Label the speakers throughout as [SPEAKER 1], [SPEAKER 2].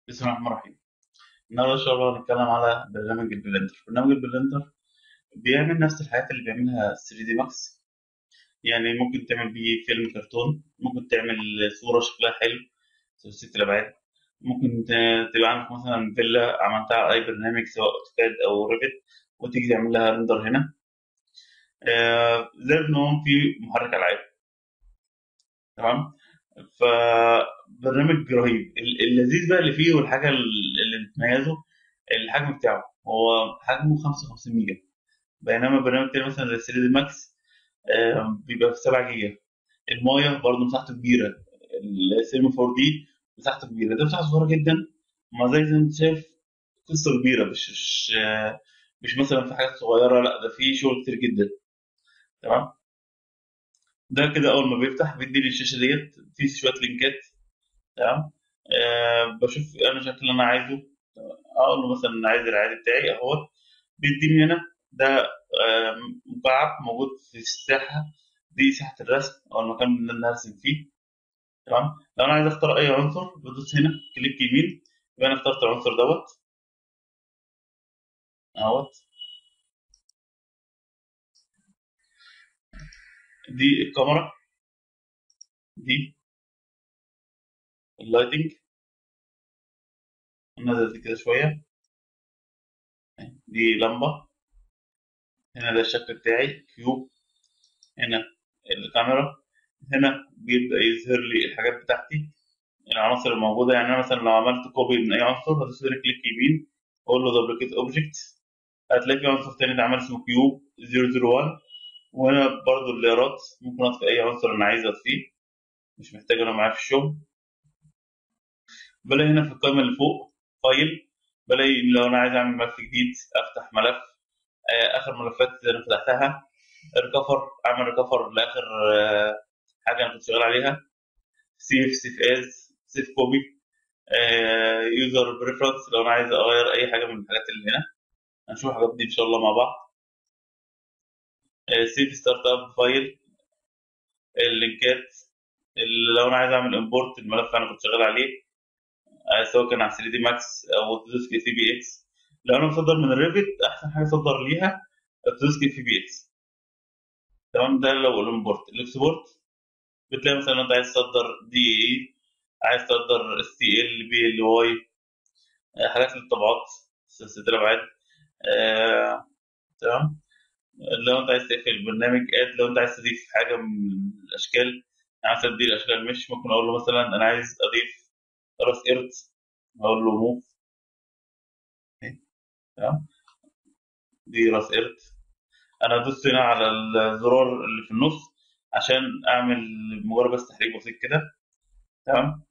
[SPEAKER 1] بسم الله الرحمن الرحيم النهارده ان شاء الله هنتكلم على برنامج البلندر برنامج البلندر بيعمل نفس الحاجات اللي بيعملها 3 دي ماكس يعني ممكن تعمل بيه فيلم كرتون ممكن تعمل صورة شكلها حلو ثلاثية الأبعاد ممكن ت- تبقى عندك مثلا فيلا عملتها على أي برنامج سواء أوتوكاد أو ريفت وتيجي تعمل لها ريندر هنا آه، زائد إن هو في محرك ألعاب تمام فبرنامج رهيب ال- اللذيذ بقى اللي فيه والحاجة اللي بتميزه الحجم بتاعه هو حجمه 55 ميجا بينما برنامج تاني مثلا زي 3 دي ماكس آه، بيبقى في 7 جيجا المايه برضه مساحته كبيره السيرم 4 دي مساحته كبيره ده مساحه صغيره جدا ما زي زي ما انت شايف قصه كبيره مش مش آه، مش مثلا في حاجات صغيره لا ده في شغل كتير جدا تمام ده كده اول ما بيفتح بيديني الشاشه ديت في شويه لينكات تمام آه بشوف انا الشكل اللي انا عايزه اقول له مثلا أنا عايز العادي بتاعي اهوت بيديني هنا ده آه، مكعب موجود في الساحه دي ساحه الرسم او المكان اللي انا هرسم فيه تمام لو انا عايز اختار اي عنصر بدوس هنا كليك يمين يبقى انا اخترت العنصر دوت اهوت دي الكاميرا دي اللايتنج نزلت كده شويه دي لمبه هنا ده الشكل بتاعي كيوب هنا الكاميرا هنا بيبدأ يظهر لي الحاجات بتاعتي العناصر الموجودة يعني أنا مثلا لو عملت كوبي من أي عنصر هدوس هنا كليك يمين أقول له دوبليكيت أوبجكت هتلاقي في عنصر تاني اتعمل اسمه كيوب 001 وهنا برضو الليرات ممكن أطفي أي عنصر أنا عايز أطفيه مش محتاج أنا معاه في الشغل بلاقي هنا في القائمة اللي فوق فايل بلاقي لو أنا عايز أعمل ملف جديد أفتح ملف آه، آخر ملفات أنا فتحتها ريكفر أعمل ريكفر لآخر آه، حاجة أنا كنت شغال عليها سيف سيف از سيف كوبي يوزر بريفرنس لو انا عايز اغير اي حاجه من الحاجات اللي هنا هنشوف الحاجات دي ان شاء الله مع بعض سيف ستارت اب فايل اللينكات اللي لو انا عايز اعمل امبورت الملف اللي انا كنت شغال عليه آه، سواء كان على 3 دي ماكس او اوتوديسك في بي اكس لو انا مصدر من الريفت احسن حاجه اصدر ليها اوتوديسك في بي اكس تمام ده لو الامبورت الاكسبورت بتلاقي مثلا لو انت عايز تصدر دي اي عايز تصدر اس تي ال بي ال واي حاجات للطبعات سلسله الابعاد آه، تمام لو انت عايز تقفل البرنامج اد لو انت عايز تضيف حاجه من الاشكال يعني مثلا دي الاشكال مش ممكن اقول له مثلا انا عايز اضيف راس قرد اقول له موف تمام دي راس قرد انا دوست هنا على الزرار اللي في النص عشان اعمل مجرد بس تحريك بسيط كده تمام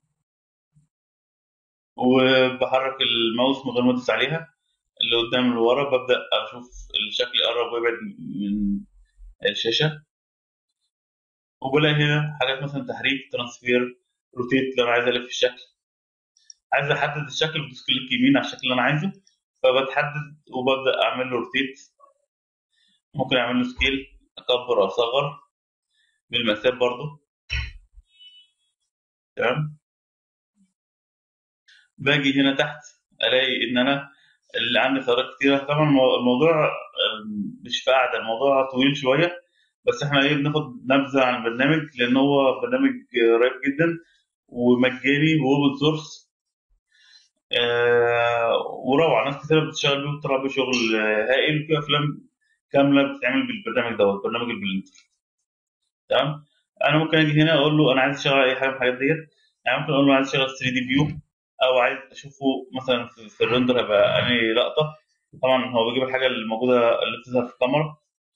[SPEAKER 1] وبحرك الماوس من غير ما ادوس عليها اللي قدام اللي ورا ببدا اشوف الشكل يقرب ويبعد من الشاشه وبلاقي هنا حاجات مثلا تحريك ترانسفير روتيت لو انا عايز الف الشكل عايز احدد الشكل بدوس كليك يمين على الشكل اللي انا عايزه فبتحدد وببدا اعمل له روتيت ممكن اعمل له سكيل اكبر او اصغر بالمقاسات برضو تمام باجي هنا تحت الاقي ان انا اللي عندي خيارات كتيره طبعا المو- الموضوع أم، مش في قاعده الموضوع طويل شويه بس احنا ايه بناخد نبذه عن البرنامج لان هو برنامج رهيب جدا ومجاني واوبن سورس آه وروعه ناس كتير بتشتغل بيه وبتطلع بيه شغل آه، هائل وفي افلام كامله بتتعمل بالبرنامج دوت برنامج البلندر تمام انا ممكن اجي هنا اقول له انا عايز اشتغل اي حاجه من الحاجات ديت يعني ممكن اقول له عايز اشتغل 3 دي فيو او عايز اشوفه مثلا في, في الريندر هيبقى انهي لقطه طبعا هو بيجيب الحاجه الموجوده اللي بتظهر في الكاميرا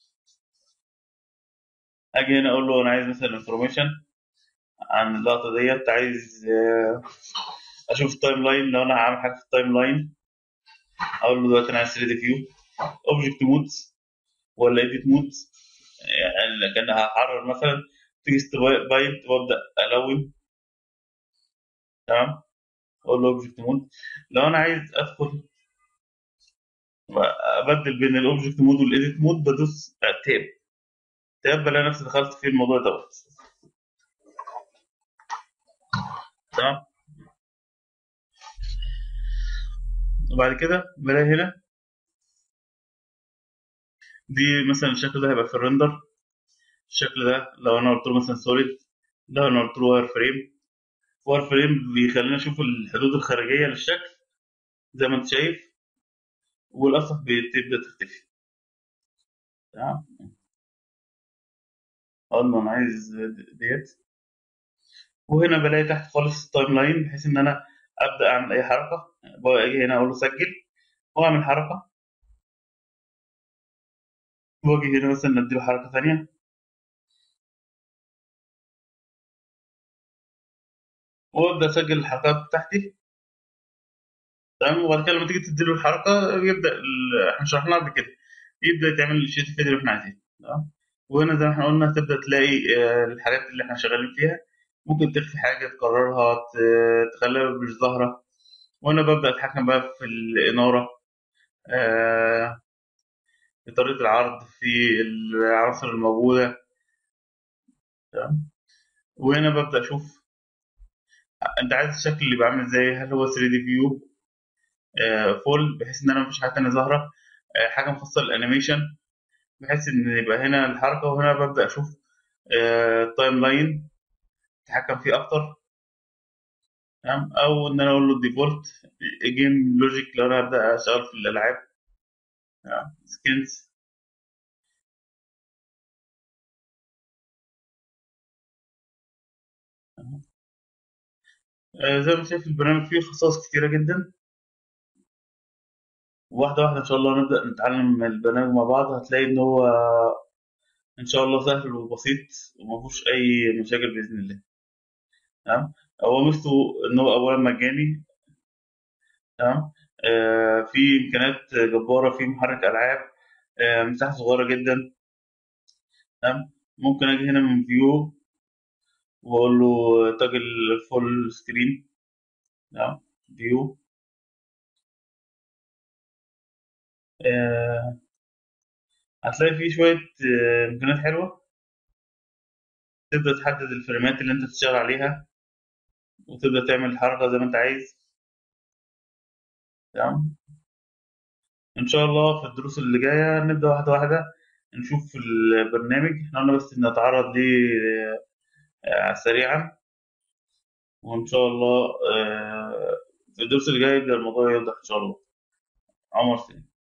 [SPEAKER 1] اجي هنا اقول له انا عايز مثلا انفورميشن عن اللقطه ديت عايز آه، اشوف التايم لاين لو انا هعمل حاجه في التايم لاين اقول له دلوقتي انا عايز 3 دي فيو اوبجكت مودز ولا ايديت مودز يعني كان هحرر مثلا تكست باينت وابدا الون تمام اقول له اوبجكت مود لو انا عايز ادخل ابدل بين الاوبجكت مود والايديت مود بدوس تاب تاب بلاقي نفسي دخلت في الموضوع دوت تمام وبعد كده بلاقي هنا دي مثلا الشكل ده هيبقى في الريندر الشكل ده لو انا قلت له مثلا سوليد لو انا قلت له واير فريم واير فريم بيخلينا نشوف الحدود الخارجيه للشكل زي ما انت شايف والاسطح بتبدا تختفي تمام اقول له انا عايز ديت وهنا بلاقي تحت خالص التايم لاين بحيث ان انا ابدا اعمل اي حركه باجي هنا اقول له سجل واعمل حركه واجي هنا مثلا اديله حركه ثانيه وابدا اسجل الحركات بتاعتي تمام وبعد كده لما تيجي تديله الحركه يبدا ال- احنا شرحناها قبل كده يبدا يتعمل الشيت الفيديو اللي احنا عايزينه تمام وهنا زي ما احنا قلنا تبدا تلاقي آه، الحاجات اللي احنا شغالين فيها ممكن تخفي حاجه تكررها ت- تخليها مش ظاهره وانا ببدا اتحكم بقى في الاناره آه، في طريقه العرض في العناصر الموجوده تمام وهنا ببدا اشوف انت عايز الشكل اللي بعمل ازاي هل هو 3 دي فيو فول بحيث ان انا مفيش حاجه تانية ظاهره آه، حاجه مخصصه للانيميشن بحيث ان يبقى هنا الحركه وهنا ببدا اشوف التايم لاين اتحكم فيه اكتر تمام او ان انا اقول له ديفولت جيم لوجيك لو انا هبدا اشتغل في الالعاب سكنز زي ما شايف البرنامج فيه خصائص كتيره جدا واحده واحده ان شاء الله نبدا نتعلم البرنامج مع بعض هتلاقي ان هو ان شاء الله سهل وبسيط وما فيهوش اي مشاكل باذن الله تمام هو ميزته ان هو اولا مجاني تمام آه في امكانيات جباره في محرك العاب آه مساحه صغيره جدا تمام ممكن اجي هنا من فيو واقول له تاجل فول سكرين تمام فيو آه هتلاقي فيه شويه آه امكانيات حلوه تبدا تحدد الفريمات اللي انت تشتغل عليها وتبدا تعمل الحركه زي ما انت عايز تمام ان شاء الله في الدروس اللي جايه نبدا واحده واحده نشوف البرنامج احنا قلنا بس نتعرض ليه آه، سريعا وان شاء الله آه، في الدروس اللي جايه يبدا الموضوع يوضح ان شاء الله عمر سليم